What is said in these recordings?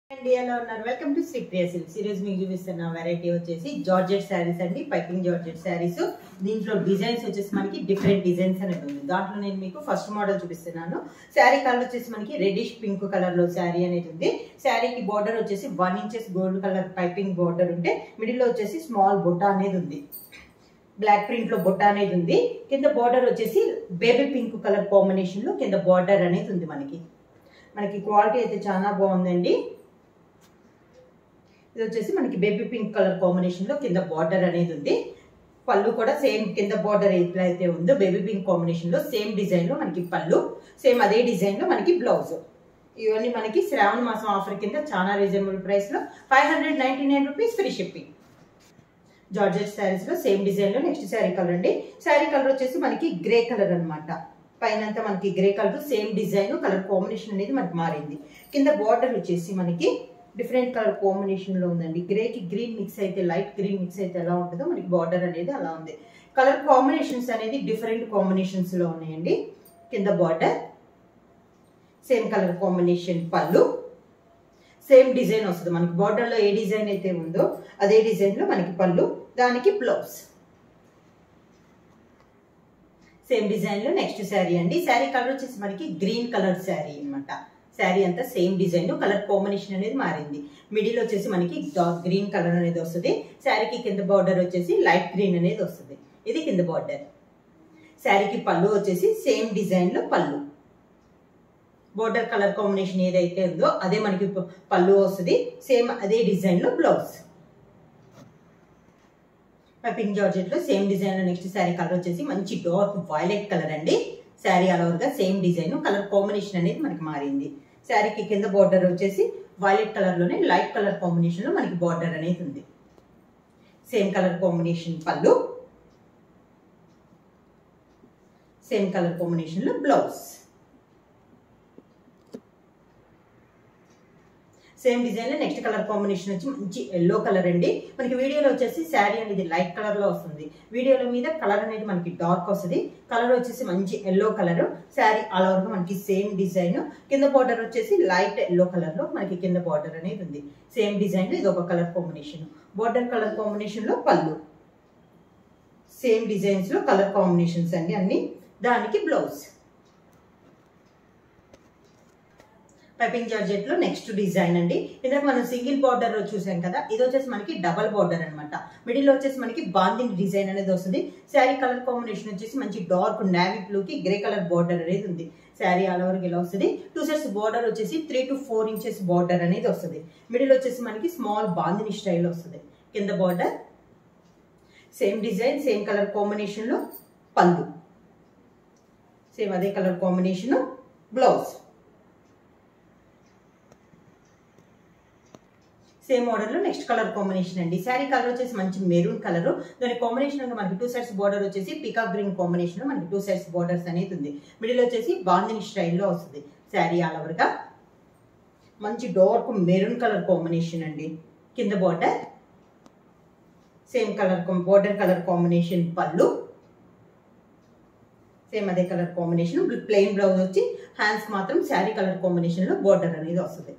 అండి ఎలా ఉన్నారు welcome to Sri Priya Silks ఈరోజు మీకు చూపిస్తున్న వెరైటీ వచ్చేసి జార్జెట్ శారీస్ అండి పైపింగ్ జార్జెట్ శారీస్ దీంట్లో డిజైన్స్ వచ్చేసి మనకి డిఫరెంట్ డిజైన్స్ అనేది ఉంది దాంట్లో నేను మీకు ఫస్ట్ మోడల్ చూపిస్తున్నాను శారీ కలర్ వచ్చేసి మనకి రెడ్డిష్ పింక్ కలర్ లో శారీ అనేది ఉంది శారీకి బార్డర్ వచ్చేసి one inches gold colour piping border ఉంటే మిడిల్ లో వచ్చేసి స్మాల్ బుట్ట అనేది ఉంది బ్లాక్ ప్రింట్ లో బుట్ట అనేది ఉంది కింద బార్డర్ వచ్చేసి బేబీ పింక్ కలర్ కాంబినేషన్ లో కింద బార్డర్ అనేది ఉంది మనకి మనకి క్వాలిటీ అయితే చాలా బాగుందండి ఇది వచ్చేసి మనకి బేబీ పింక్ కలర్ కాంబినేషన్ లో కింద బార్డర్ అనేది ఉంది పళ్ళు కూడా సేమ్ కింద బార్డర్ ఎట్లయితే ఉందో బేబీ పింక్ కాంబినేషన్ లో సేమ్ డిజైన్ లో మనకి పళ్ళు సేమ్ అదే డిజైన్ లో మనకి బ్లౌజ్ ఇవన్నీ మనకి శ్రావణ మాసం ఆఫర్ కింద చాలా రీజనబుల్ ప్రైస్ లో five hundred ninety nine rupees free shipping georgette saris లో సేమ్ డిజైన్ లో నెక్స్ట్ శారీ కలర్ అండి శారీ కలర్ వచ్చేసి మనకి గ్రే కలర్ అనమాట పైన అంతా మనకి grey colour same design colour combination అనేది మనకి మారింది కింద బార్డర్ వచ్చేసి మనకి డిఫరెంట్ కలర్ కాంబినేషన్ లో ఉందండి గ్రే కి గ్రీన్ మిక్స్ అయితే లైట్ గ్రీన్ మిక్స్ అయితే ఎలా ఉంటుందో మనకి బార్డర్ అనేది అలా ఉంది కలర్ కాంబినేషన్స్ అనేది డిఫరెంట్ కాంబినేషన్స్ లో ఉన్నాయండి కింద border same colour combination pallu same design వస్తుంది మనకి బార్డర్ లో ఏ డిజైన్ అయితే ఉందో అదే డిజైన్ లో మనకి పళ్ళు దానికి బ్లౌజ్ సేమ్ డిజైన్ లో నెక్స్ట్ శారీ అండి శారీ కలర్ వచ్చేసి మనకి గ్రీన్ కలర్ శారీ అనమాట శారీ అంతా సేమ్ డిజైన్ కలర్ కాంబినేషన్ అనేది మారింది మిడిల్ వచ్చేసి మనకి డార్క్ గ్రీన్ కలర్ అనేది వస్తుంది శారీకి కింద బార్డర్ వచ్చేసి లైట్ గ్రీన్ అనేది వస్తుంది ఇది కింద బార్డర్ శారీకి పళ్ళు వచ్చేసి సేమ్ డిజైన్ లో పళ్ళు బోర్డర్ కలర్ కాంబినేషన్ ఏదైతే ఉందో అదే మనకి పళ్ళు వస్తుంది సేమ్ అదే డిజైన్ లో బ్లౌజ్ పింక్ జార్జెట్ లో సేమ్ డిజైన్ లో నెక్స్ట్ శారీ కలర్ వచ్చేసి మంచి డార్క్ వైలెట్ కలర్ అండి శారీ అలవర్ గా సేమ్ డిజైన్ కలర్ కాంబినేషన్ అనేది మనకి మారింది శారీకి కింద బార్డర్ వచ్చేసి వైలెట్ కలర్ లోనే లైట్ కలర్ కాంబినేషన్ లో మనకి బార్డర్ అనేది ఉంది same colour combination pallu same colour combination లో బ్లౌజ్ సేమ్ డిజైన్ లో నెక్స్ట్ కలర్ కాంబినేషన్ వచ్చి మంచి ఎల్లో కలర్ అండి మనకి వీడియోలో వచ్చేసి శారీ అనేది లైట్ కలర్ లో వస్తుంది వీడియోలో మీద కలర్ అనేది మనకి డార్క్ వస్తుంది కలర్ వచ్చేసి మంచి yellow colour sari all over గా మనకి సేమ్ డిజైన్ కింద బార్డర్ వచ్చేసి లైట్ ఎల్లో కలర్ లో మనకి కింద బార్డర్ అనేది ఉంది సేమ్ డిజైన్ ఇది ఒక colour combination border colour combination లో పళ్ళు సేమ్ డిజైన్స్ లో కలర్ కాంబినేషన్స్ అండి అన్ని దానికి బ్లౌజ్ పైపింగ్ జార్జెట్ లో నెక్స్ట్ డిజైన్ అండి ఇందాక మనం సింగిల్ బార్డర్ లో చూసాం కదా ఇది వచ్చేసి మనకి డబల్ బార్డర్ అనమాట మిడిల్ వచ్చేసి మనకి బాందిన్ డిజైన్ అనేది వస్తుంది శారీ కలర్ కాంబినేషన్ వచ్చేసి మంచి డార్క్ నావీ బ్లూ కి గ్రే కలర్ బార్డర్ అనేది ఉంది శారీ ఆల్ ఓవర్ ఇలా వస్తుంది టూ సైడ్స్ బార్డర్ వచ్చేసి three to four inches border అనేది వస్తుంది మిడిల్ వచ్చేసి మనకి స్మాల్ బాందిని స్టైల్ వస్తుంది కింద border same design same colour combination లో పళ్ళు సేమ్ అదే colour combination blouse same model లో నెక్స్ట్ కలర్ కాంబినేషన్ అండి శారీ కలర్ వచ్చేసి మంచి మెరూన్ కలర్ దాని కాంబినేషన్ మనకి టూ సైడ్స్ బార్డర్ వచ్చేసి పికా గ్రీన్ కాంబినేషన్ మనకి టూ సైడ్స్ బార్డర్స్ అనేది ఉంది మిడిల్ వచ్చేసి బాందిని స్టైల్లో వస్తుంది శారీ ఆల్ ఓవర్ గా మంచి డార్క్ మెరూన్ కలర్ కాంబినేషన్ అండి కింద border same colour border colour combination pallu same అదే కలర్ కాంబినేషన్ ప్లెయిన్ బ్లౌజ్ వచ్చి హ్యాండ్స్ మాత్రం శారీ కలర్ కాంబినేషన్ లో బార్డర్ అనేది వస్తుంది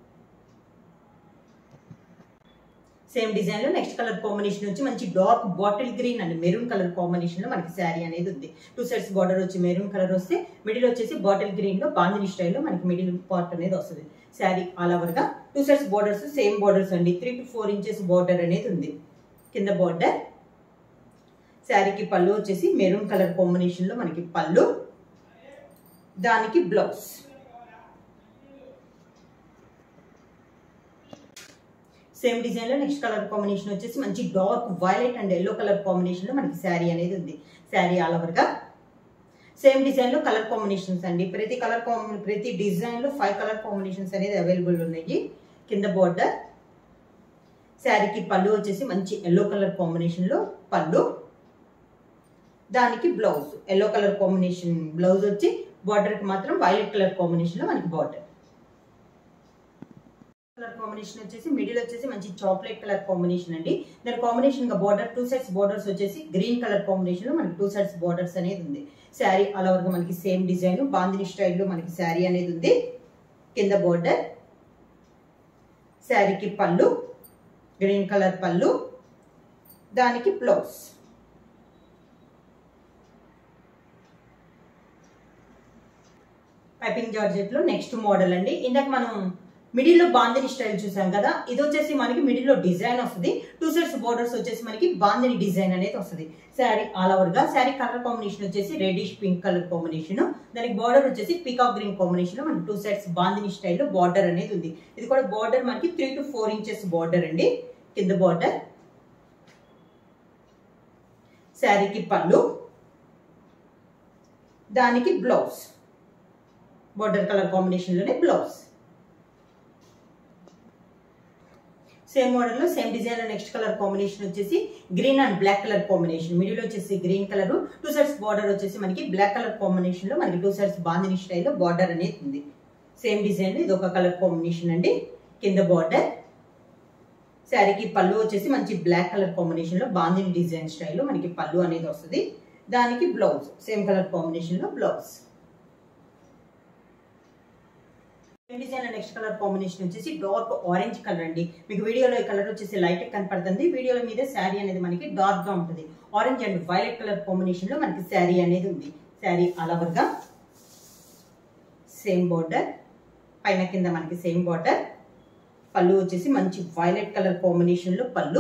సేమ్ డిజైన్ లో నెక్స్ట్ కలర్ కాంబినేషన్ వచ్చి మంచి dark bottle green and maroon colour combination లో మనకి శారీ అనేది ఉంది టూ సైడ్స్ బార్డర్ వచ్చి మెరూన్ కలర్ వస్తే మిడిల్ వచ్చేసి బాటిల్ గ్రీన్ లో బాందిని స్టైల్లో మనకి మిడిల్ పార్ట్ అనేది వస్తుంది శారీ ఆల్ ఓవర్ గా two sides borders same borders అండి three to four inches border అనేది ఉంది కింద బార్డర్ శారీకి పళ్ళు వచ్చేసి మెరూన్ కలర్ కాంబినేషన్ లో మనకి పళ్ళు దానికి బ్లౌజ్ సేమ్ డిజైన్ లో నెక్స్ట్ కలర్ కాంబినేషన్ వచ్చేసి మంచి dark violet and yellow colour combination లో మనకి శారీ అనేది ఉంది శారీ ఆల్ ఓవర్ గా సేమ్ డిజైన్ లో కలర్ కాంబినేషన్స్ అండి ప్రతి కలర్ ప్రతి డిజైన్ లో ఫైవ్ కలర్ కాంబినేషన్స్ అనేది అవైలబుల్ ఉన్నాయి కింద బార్డర్ శారీకి పళ్ళు వచ్చేసి మంచి ఎల్లో కలర్ కాంబినేషన్ లో పళ్ళు దానికి blouse yellow colour combination blouse వచ్చి బార్డర్ కి మాత్రం వైలెట్ కలర్ కాంబినేషన్ లో మనకి బార్డర్ కలర్ కాంబినేషన్ వచ్చేసి మిడిల్ వచ్చేసి మంచి చాక్లెట్ కలర్ కాంబినేషన్ అండి దాని కాంబినేషన్ గా బార్డర్ టూ సైడ్స్ బార్డర్స్ వచ్చేసి గ్రీన్ కలర్ కాంబినేషన్ లో మనకి టూ సైడ్స్ బార్డర్స్ అనేది ఉంది శారీ ఆల్ ఓవర్ గా మనకి సేమ్ డిజైన్ బాందిని స్టైల్లో మనకి శారీ అనేది ఉంది కింద బార్డర్ శారీకి పళ్ళు గ్రీన్ కలర్ పళ్ళు దానికి బ్లౌజ్ పైపింగ్ జార్జెట్ లో నెక్స్ట్ మోడల్ అండి ఇందాక మనం మిడిల్ లో బాందిని స్టైల్ చూసాం కదా ఇది వచ్చేసి మనకి మిడిల్ లో డిజైన్ వస్తుంది టూ సైడ్స్ బోర్డర్స్ వచ్చేసి మనకి బాందిని డిజైన్ అనేది వస్తుంది శారీ ఆల్ ఓవర్ గా శారీ కలర్ కాంబినేషన్ వచ్చేసి రెడిష్ పింక్ కలర్ కాంబినేషన్ దానికి బార్డర్ వచ్చేసి పికాక్ గ్రీన్ కాంబినేషన్ లో మనకి టూ సైడ్స్ బాందిని స్టైల్లో బార్డర్ అనేది ఉంది ఇది కూడా బార్డర్ మనకి three to four inches border అండి కింద బార్డర్ శారీకి పళ్ళు దానికి బ్లౌజ్ బార్డర్ కలర్ కాంబినేషన్ లోనే బ్లౌజ్ సేమ్ మోడల్ లో సేమ్ డిజైన్ లో నెక్స్ట్ కలర్ కాంబినేషన్ వచ్చేసి green and black colour combination middle వచ్చేసి green colour two sides border వచ్చేసి మనకి బ్లాక్ కలర్ కాంబినేషన్ లో మనకి టూ సైడ్స్ బాందిని స్టైల్లో బార్డర్ అనేది ఉంది సేమ్ డిజైన్ ఇది ఒక కలర్ కాంబినేషన్ అండి కింద బార్డర్ శారీకి పళ్ళు వచ్చేసి మంచి బ్లాక్ కలర్ కాంబినేషన్ లో బాందిని డిజైన్ స్టైల్లో మనకి పళ్ళు అనేది వస్తుంది దానికి బ్లౌజ్ సేమ్ కలర్ కాంబినేషన్ లో blouse design next colour combination వచ్చేసి డార్క్ ఆరెంజ్ కలర్ అండి మీకు వీడియోలో ఈ కలర్ వచ్చేసి లైట్ కనపడుతుంది వీడియోలో మీద శారీ అనేది మనకి డార్క్ గా ఉంటుంది orange and violet colour combination లో మనకి శారీ అనేది ఉంది శారీ అలవర్ గా సేమ్ బార్డర్ పైన కింద మనకి సేమ్ బార్డర్ పళ్ళు వచ్చేసి మంచి వైలెట్ కలర్ కాంబినేషన్ లో పళ్ళు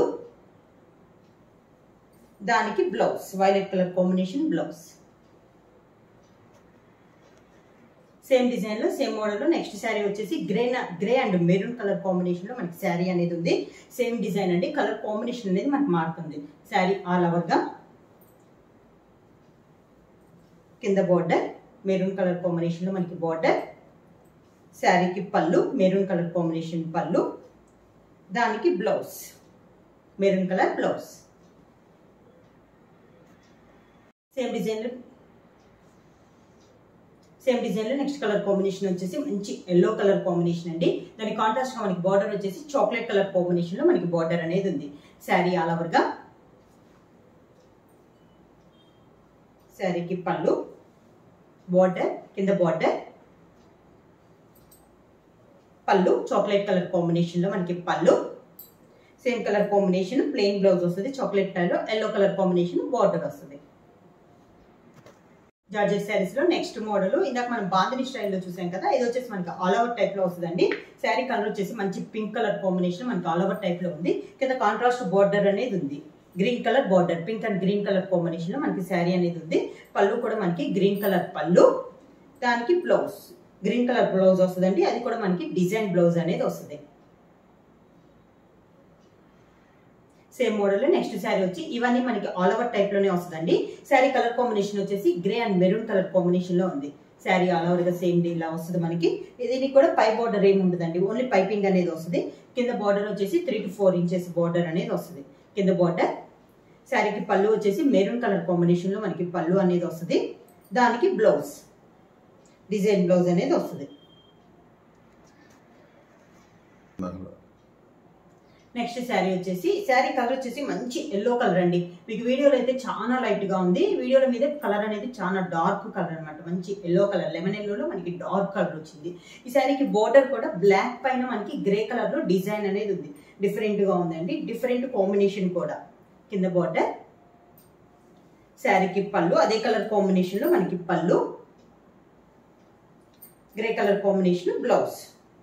దానికి blouse violet colour combination blouse same design లో సేమ్ మోడల్ లో నెక్స్ట్ శారీ వచ్చేసి grey grey and maroon colour combination లో మనకి శారీ అనేది ఉంది సేమ్ డిజైన్ అండి కలర్ కాంబినేషన్ అనేది మనకి మారుతుంది శారీ ఆల్ ఓవర్ గా కింద బార్డర్ మెరూన్ కలర్ కాంబినేషన్ లో మనకి బార్డర్ శారీకి పళ్ళు మెరూన్ కలర్ కాంబినేషన్ పళ్ళు దానికి blouse maroon colour blouse same design same design లో నెక్స్ట్ కలర్ కాంబినేషన్ వచ్చేసి మంచి ఎల్లో కలర్ కాంబినేషన్ అండి దాని కాంట్రాస్ట్ గా మనకి బార్డర్ వచ్చేసి చాక్లెట్ కలర్ కాంబినేషన్ లో మనకి బార్డర్ అనేది ఉంది శారీ ఆల్ ఓవర్ గా శారీకి పళ్ళు బార్డర్ కింద బార్డర్ పళ్ళు చాక్లెట్ కలర్ కాంబినేషన్ లో మనకి pallu same colour combination plain blouse వస్తుంది chocolate colour yellow colour combination border వస్తుంది జార్జెట్ శారీస్ లో నెక్స్ట్ మోడల్ ఇందాక మనం బాందిని స్టైల్లో చూసాం కదా ఇది వచ్చేసి మనకి ఆల్ ఓవర్ టైప్ లో వస్తుందండి శారీ కలర్ వచ్చేసి మంచి పింక్ కలర్ కాంబినేషన్ మనకి ఆల్ ఓవర్ టైప్ లో ఉంది కింద కాంట్రాస్ట్ బార్డర్ అనేది ఉంది green colour border pink and green colour combination లో మనకి శారీ అనేది ఉంది పళ్ళు కూడా మనకి గ్రీన్ కలర్ పళ్ళు దానికి బ్లౌజ్ గ్రీన్ కలర్ బ్లౌజ్ వస్తుందండి అది కూడా మనకి డిజైన్ బ్లౌజ్ అనేది వస్తుంది సేమ్ మోడల్ నెక్స్ట్ శారీ వచ్చి ఇవన్నీ మనకి ఆల్ ఓవర్ టైప్ లోనే వస్తుందండి శారీ కలర్ కాంబినేషన్ వచ్చేసి grey and maroon colour combination లో ఉంది శారీ ఆల్ ఓవర్ గా సేమ్ ఇలా వస్తుంది మనకి దీనికి కూడా పై బార్డర్ ఏమి ఉండదండి ఓన్లీ పైపింగ్ అనేది వస్తుంది కింద బార్డర్ వచ్చేసి three to four inches border అనేది వస్తుంది కింద బార్డర్ శారీకి పళ్ళు వచ్చేసి మెరూన్ కలర్ కాంబినేషన్ లో మనకి పళ్ళు అనేది వస్తుంది దానికి బ్లౌజ్ డిజైన్ బ్లౌజ్ అనేది వస్తుంది నెక్స్ట్ శారీ వచ్చేసి శారీ కలర్ వచ్చేసి మంచి ఎల్లో కలర్ అండి మీకు వీడియోలో అయితే చాలా లైట్ గా ఉంది వీడియోలో మీద కలర్ అనేది చాలా డార్క్ కలర్ అనమాట మంచి ఎల్లో కలర్ లెమన్ ఎల్లోలో మనకి డార్క్ కలర్ వచ్చింది ఈ శారీకి బోర్డర్ కూడా బ్లాక్ పైన మనకి గ్రే కలర్ లో డిజైన్ అనేది ఉంది డిఫరెంట్ గా ఉందండి డిఫరెంట్ కాంబినేషన్ కూడా కింద బోర్డర్ శారీకి పళ్ళు అదే కలర్ కాంబినేషన్ లో మనకి pallu grey colour combination blouse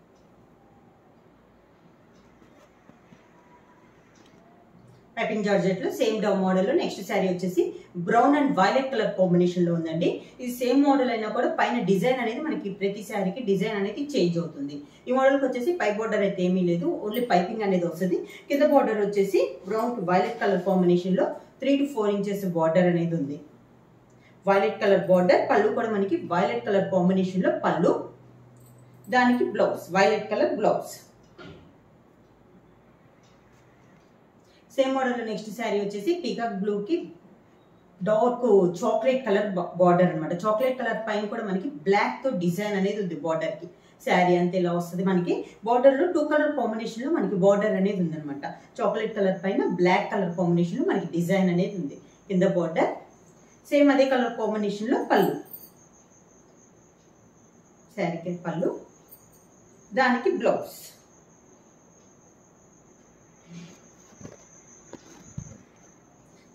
piping georgette లో సేమ్ డౌ మోడల్ లో నెక్స్ట్ శారీ వచ్చేసి brown and violet colour combination లో ఉందండి ఇది సేమ్ మోడల్ అయినా కూడా పైన డిజైన్ అనేది మనకి ప్రతి శారీకి డిజైన్ అనేది చేంజ్ అవుతుంది ఈ మోడల్ కి వచ్చేసి పై బార్డర్ అయితే ఏమీ లేదు ఓన్లీ పైపింగ్ అనేది వస్తుంది కింద బార్డర్ వచ్చేసి బ్రౌన్ వైలెట్ కలర్ కాంబినేషన్ లో three to four inches border అనేది ఉంది వైలెట్ కలర్ బార్డర్ పళ్ళు కూడా మనకి వైలెట్ కలర్ కాంబినేషన్ లో పళ్ళు దానికి blouse violet colour blouse same model next sari వచ్చేసి పీకాక్ బ్లూ కి డార్క్ చాక్లెట్ కలర్ బార్డర్ అనమాట చాక్లెట్ కలర్ పైన కూడా మనకి బ్లాక్ తో డిజైన్ అనేది ఉంది బార్డర్ కి శారీ అంతే ఇలా వస్తుంది మనకి బార్డర్ లో టూ కలర్ కాంబినేషన్ లో మనకి బార్డర్ అనేది ఉంది అనమాట చాక్లెట్ కలర్ పైన బ్లాక్ కలర్ కాంబినేషన్ లో మనకి డిజైన్ అనేది ఉంది కింద బార్డర్ సేమ్ అదే కలర్ కాంబినేషన్ లో పళ్ళు శారీకి పళ్ళు దానికి బ్లౌజ్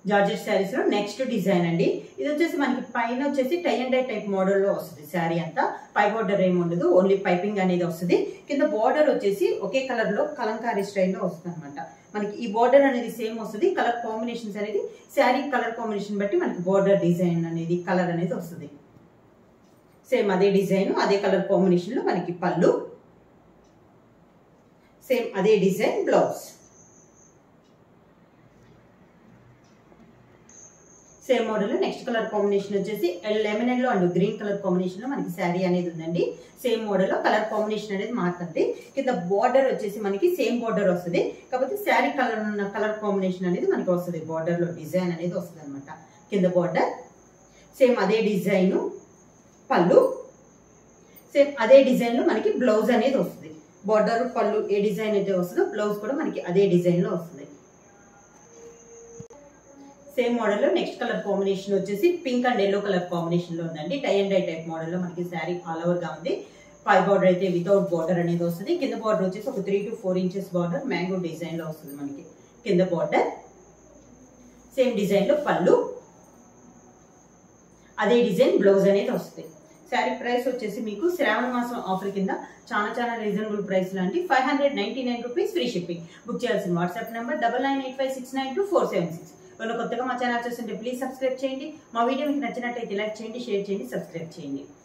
జార్జెట్ శారీస్ లో నెక్స్ట్ డిజైన్ అండి ఇది వచ్చేసి మనకి పైన వచ్చేసి tie and dye type model లో వస్తుంది శారీ అంతా పై బార్డర్ ఏమి ఉండదు ఓన్లీ పైపింగ్ అనేది వస్తుంది కింద బార్డర్ వచ్చేసి ఒకే కలర్ లో కలంకారీ స్టైల్లో వస్తుంది అనమాట మనకి ఈ బార్డర్ అనేది సేమ్ వస్తుంది కలర్ కాంబినేషన్స్ అనేది శారీ కలర్ కాంబినేషన్ బట్టి మనకి బార్డర్ డిజైన్ అనేది కలర్ అనేది వస్తుంది సేమ్ అదే డిజైన్ అదే కలర్ కాంబినేషన్ లో మనకి పళ్ళు సేమ్ అదే design blouse same model next colour combination వచ్చేసి lemon yellow and green colour combination లో మనకి శారీ అనేది ఉందండి సేమ్ మోడల్ లో కలర్ కాంబినేషన్ అనేది మారుతుంది కింద బార్డర్ వచ్చేసి మనకి సేమ్ బార్డర్ వస్తుంది కాకపోతే శారీ కలర్ ఉన్న కలర్ కాంబినేషన్ అనేది మనకి వస్తుంది బార్డర్ లో డిజైన్ అనేది వస్తుంది అనమాట కింద బార్డర్ సేమ్ అదే డిజైన్ పళ్ళు సేమ్ అదే డిజైన్ లో మనకి బ్లౌజ్ అనేది వస్తుంది బార్డర్ పళ్ళు ఏ డిజైన్ అయితే వస్తుందో బ్లౌజ్ కూడా మనకి అదే డిజైన్ లో వస్తుంది సేమ్ మోడల్ లో నెక్స్ట్ కలర్ కాంబినేషన్ వచ్చేసి pink and yellow colour combination లో ఉందండి tie and dye type model లో మనకి శారీ ఆల్ ఓవర్ గా ఉంది పై బార్డర్ అయితే వితౌట్ బార్డర్ అనేది వస్తుంది కింద బార్డర్ వచ్చేసి ఒక three to four inches border mango design లో వస్తుంది మనకి కింద బార్డర్ సేమ్ డిజైన్ లో పళ్ళు అదే డిజైన్ బ్లౌజ్ అనేది వస్తుంది శారీ ప్రైస్ వచ్చేసి మీకు శ్రావణ మాసం ఆఫర్ కింద చాలా చాలా రీజనబుల్ ప్రైస్ లాంటి five hundred ninety nine rupees free shipping book చేయాల్సిన WhatsApp number double nine eight five six nine two four seven six వాళ్ళు కొత్తగా మా ఛానల్ చూస్తుంటే ప్లీజ్ సబ్స్క్రైబ్ చేయండి మా వీడియో మీకు నచ్చినట్టయితే లైక్ చేయండి షేర్ చేయండి సబ్స్క్రైబ్ చేయండి